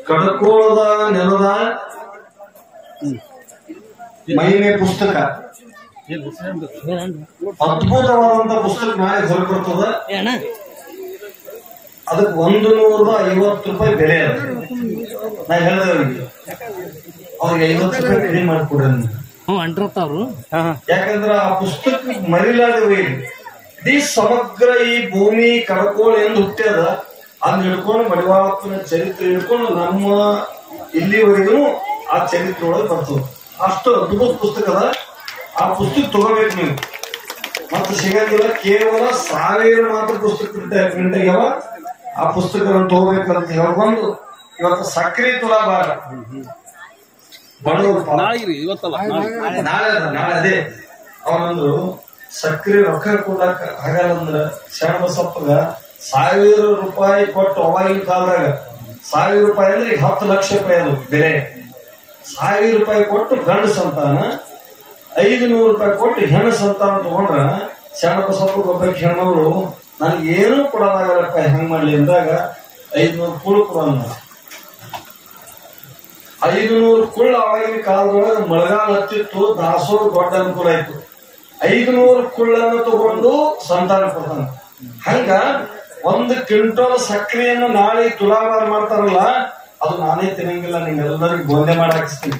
ಕಡಕೋಳದ ನೆಲದ ಮಹಿಮೆ ಪುಸ್ತಕ ಅದ್ಭುತವಾದಂತ ಪುಸ್ತಕ ನಾಳೆ ಹೊರಬರ್ತದ ಏನ ಅದಕ್ಕೆ ಒಂದು ನೂರದ ಐವತ್ತು ರೂಪಾಯಿ ಬೆಲೆ ಅದ ನಾ ಹೇಳಿದೆ ಅವ್ರಿಗೆ ಅವ್ರಿಗೆ ಐವತ್ತು ರೂಪಾಯಿ ಕಡಿಮೆ ಮಾಡ್ಕೊಡ್ರಿ ಅಂದೆ. ಹ್ಞೂ ಅಂಟಿರ್ತಾವ್ರು ಯಾಕಂದ್ರ ಆ ಪುಸ್ತಕ ಮರಿಲಾರ್ದೆ ಇಡೀ ಸಮಗ್ರ ಈ ಭೂಮಿ ಕಡಕೋಳ ಎಂದು ಹುಟ್ಟ್ಯದ ಅದ್ ಹಿಡ್ಕೊಂಡು ಮಡಿವಾಳಪ್ಪನ ಚರಿತ್ರೆ ಹಿಡ್ಕೊಂಡು ನಮ್ಮ ಇಲ್ಲಿವರೆಗೂ ಆ ಚರಿತ್ರೆ ಒಳಗೆ ಬರ್ತದೆ ಅಷ್ಟು ಅದ್ಭುತ ಪುಸ್ತಕ ಅದ ಆ ಪುಸ್ತಕ ತಗೋಬೇಕು ನೀವು ಮತ್ತೆ ಸಿಗಂಗಿಲ್ಲ ಕೇವಲ ಸಾವಿರ ಮಾತ್ರ ಪುಸ್ತಕ ಪ್ರಿಂಟ್ ಪ್ರಿಂಟ್ ಆಗ್ಯಾವ ಆ ಪುಸ್ತಕವನ್ನು ತಗೋಬೇಕಂತ ಹೇಳ್ಕೊಂಡು ಇವತ್ತು ಸಕ್ರೆ ತುಲಾಭಾರ ಬಡವರು ಪಾಪ. ನಾಳೆ ಇವತ್ತಲ್ಲ ನಾಳೆ ನಾಳೆ ಅದ ನಾಳೆ ಅದೇ ಅವನಂದ್ರು ಸಕ್ರೆ ರೊಕ್ಕ ಕೊಡಾಕ ಆಗಲ್ಲ ಅಂದ್ರ ಶರಣಬಸಪ್ಪಗ ಸಾವಿರ ರೂಪಾಯಿ ಕೊಟ್ಟು ಅವಾಗಿನ ಕಾಲದಾಗ ಸಾವಿರ ರೂಪಾಯಿ ಅಂದ್ರೆ ಈಗ ಹತ್ತು ಲಕ್ಷ ರೂಪಾಯಿ ಅದು ಬೆಲೆ ಸಾವಿರ ರೂಪಾಯಿ ಕೊಟ್ಟು ಗಂಡು ಸಂತಾನ ಐದು ನೂರು ರೂಪಾಯಿ ಕೊಟ್ಟು ಹೆಣ್ಣು ಸಂತಾನ ತಗೊಂಡ್ರ ಶರಣಬಸಪ್ಪ ಒಬ್ಬ ಹೆಣ್ಣವರು ನನ್ಗೆ ಏನೂ ಕೊಡೋದಾಗಲ್ಲಪ್ಪ ಹೆಂಗ್ ಮಾಡ್ಲಿ ಅಂದಾಗ ಐದ್ನೂರು ಕೂಳು ಕೊಡೋಣ ಐದು ನೂರು ಕುಳ್ಳ ಅವಾಗಿನ ಕಾಲದೊಳಗೆ ಮಳೆಗಾಲ ಹತ್ತಿತ್ತು ದಾಸೋಹ ದೊಡ್ಡ ಅನುಕೂಲ ಆಯ್ತು ಐದು ನೂರು ಕುಳ್ಳನ್ನು ತಗೊಂಡು ಸಂತಾನ ಕೊಡ್ತಾನ ಹಂಗ ಒಂದು ಕ್ವಿಂಟಲ್ ಸಕ್ಕರೆಯನ್ನು ನಾಳೆ ತುಲಾಭಾರ ಮಾಡ್ತಾರಲ್ಲ ಅದು ನಾನೇ ತಿನ್ನಂಗಿಲ್ಲ ನಿಮ್ಗೆಲ್ಲರಿಗೂ ಬೋಧನೆ ಮಾಡಾಕಿಸ್ತೀನಿ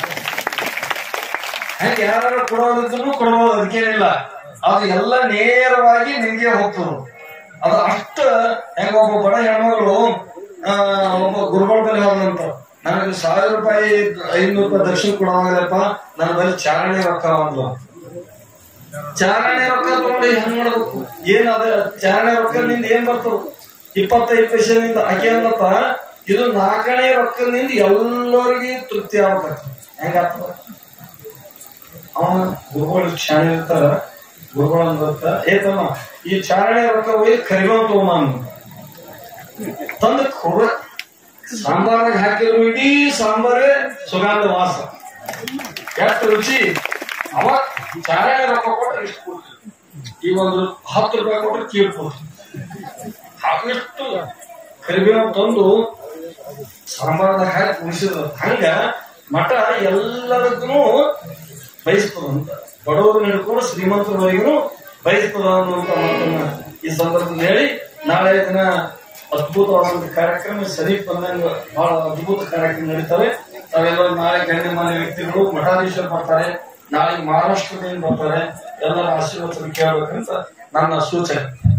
ಹಂಗ ಯಾರು ಕೊಡೋದಿದ್ರು ಕೊಡಬಹುದು ಅದಕ್ಕೇನಿಲ್ಲ ಅದು ಎಲ್ಲ ನೇರವಾಗಿ ನಿಮ್ಗೆ ಹೋಗ್ತದೆ ಅದು ಅಷ್ಟ ಹೆಂಗ ಒಬ್ಬ ಬಡ ಹೆಣ್ಮಗಳು ಆ, ಒಬ್ಬ ಗುರುಗಳ ಬಳಿ ಹೋದಂತ ನನಗೆ ಸಾವಿರ ರೂಪಾಯಿ ಐನೂರು ರೂಪಾಯಿ ದಕ್ಷಿಣ ಕೊಡೋವಾಗಲ್ಲಪ್ಪ ನನ್ನ ಬಳಿ ಚಾರಣೆ ರೊಕ್ಕ ಒಂದು ಚಾರಣೆ ರೊಕ್ಕ ತಗೊಂಡು ಹೆಂಗ್ ಮಾಡ್ಬೇಕು ಏನ್ ಅದ ಚಾರಣೆ ರೊಕ್ಕದಿಂದ ಏನ್ ಬರ್ತದ ಇಪ್ಪತ್ತೈದು ಪೈಸೆನಿಂದ ಆಕೆ ಅಂದಪ್ಪ ಇದು ನಾಲ್ಕನೇ ರೊಕ್ಕದಿಂದ ಎಲ್ಲರಿಗೂ ತೃಪ್ತಿ ಆಗ್ಬೇಕು ಹೆಂಗಾಗ್ತದ ಅವ ಗುರುಗಳು ಶಾಣೆ ಇರ್ತಾರ ಗುರುಗಳು ಅಂದ್ರತ್ತ ಏ ತಮ್ಮ ಈ ಚಾರಣೆ ರೊಕ್ಕ ಹೋಗಿ ಕರಿಬೇವು ತಗೊಂಬ ತಂದ ಕೊಡ ಸಾಂಬಾರಾಗ ಹಾಕಿದ್ರು ಇಡೀ ಸಾಂಬಾರೇ ಸುಗಂಧ ವಾಸ ಎಷ್ಟು ರುಚಿ ಅವ ಚಾರಣೆ ರೊಕ್ಕ ಕೊಟ್ರೆ ಇಷ್ಟು ಕೊಡ್ತೀವಿ ಈಗ ಒಂದು ಹತ್ತು ರೂಪಾಯಿ ಕೊಟ್ರೆ ಕೀಳ್ ಕೊಡ್ತೀವಿ ಹಾಗಿಷ್ಟು ಕರಿಬೇವು ತಂದು ಸಾಂಬಾರದಾಗ ಹಾಕಿ ಉಳಿಸಿದ್ರು ಹಂಗ ಮಠ ಎಲ್ಲದಕ್ಕೂ ಬಯಸ್ತದಂತ ಬಡವರು ಹಿಡ್ಕೊಂಡು ಶ್ರೀಮಂತರವರೆಗೂ ಬಯಸ್ತದ ಅನ್ನುವಂತ ಮಾತನ್ನ ಈ ಸಂದರ್ಭದಲ್ಲಿ ಹೇಳಿ ನಾಳೆ ದಿನ ಅದ್ಭುತವಾದಂತ ಕಾರ್ಯಕ್ರಮ ಸಮೀಪ ಬಂದಂಗ ಬಹಳ ಅದ್ಭುತ ಕಾರ್ಯಕ್ರಮ ನಡೀತವೆ ತಾವೆಲ್ಲರೂ ನಾಳೆ ಗಣ್ಯಮಾನ್ಯ ವ್ಯಕ್ತಿಗಳು ಮಠಾಧೀಶರು ಬರ್ತಾರೆ ನಾಳೆ ಮಹಾರಾಷ್ಟ್ರದಿಂದ ಬರ್ತಾರೆ ಎಲ್ಲರ ಆಶೀರ್ವಾದ ಕೇಳಬೇಕಂತ ನನ್ನ ಸೂಚನೆ